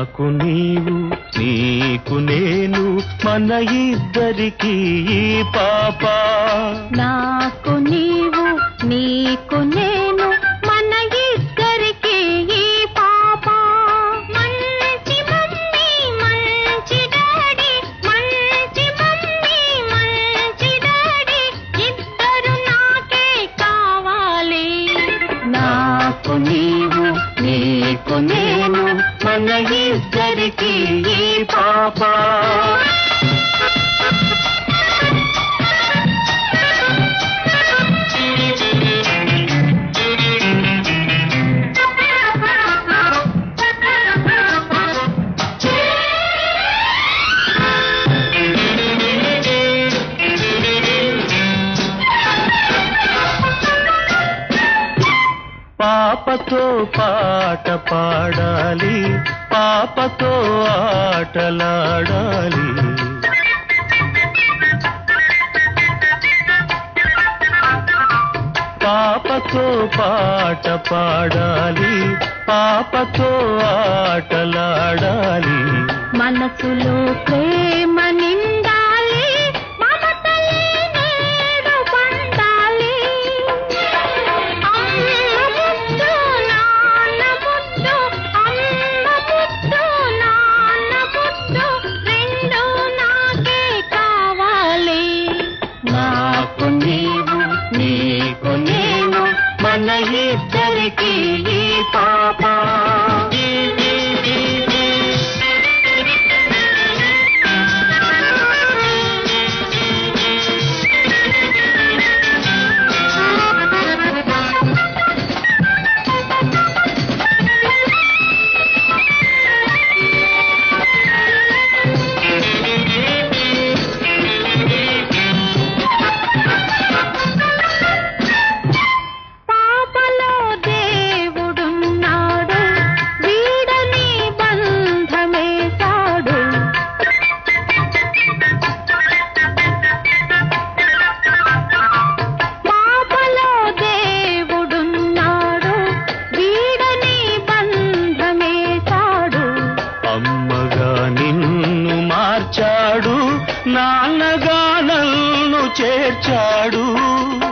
నాకు నీవు నీకు నేను మన ఇద్దరికి ఈ పాప నాకు నీవు నీకు నేను మన ఇద్దరికి ఈ పాప మంచి మమ్మీ మంచి డాడీ మంచి మమ్మీ మంచి డాడీ ఇద్దరు నాకే కావాలి నాకు నీవు నీకు నేను మన ఇద్దరికి ఈ పాప పాపతో పాట పాడాలి పాపతో ఆటలాడాలి పాపతో పాట పాడాలి పాపతో ఆటలాడాలి మనసులో ప్రేమ నిండాలి మమతలే నేడు పండాలి అమ్మ ముద్దు నాన్న ముద్దు అమ్మ ముద్దు నాన్న ముద్దు రెండు నాకే కావాలి నాకు నీవు నీకు నేను మన ఇద్దరికి ఈ పాప పాపలో దేవుడున్నాడు వీడని బంధమేశాడు పాపలో దేవుడున్నాడు వీడని బంధమేశాడు అమ్మగా నిన్ను మార్చాడు నాన్నగా నన్ను చేర్చాడు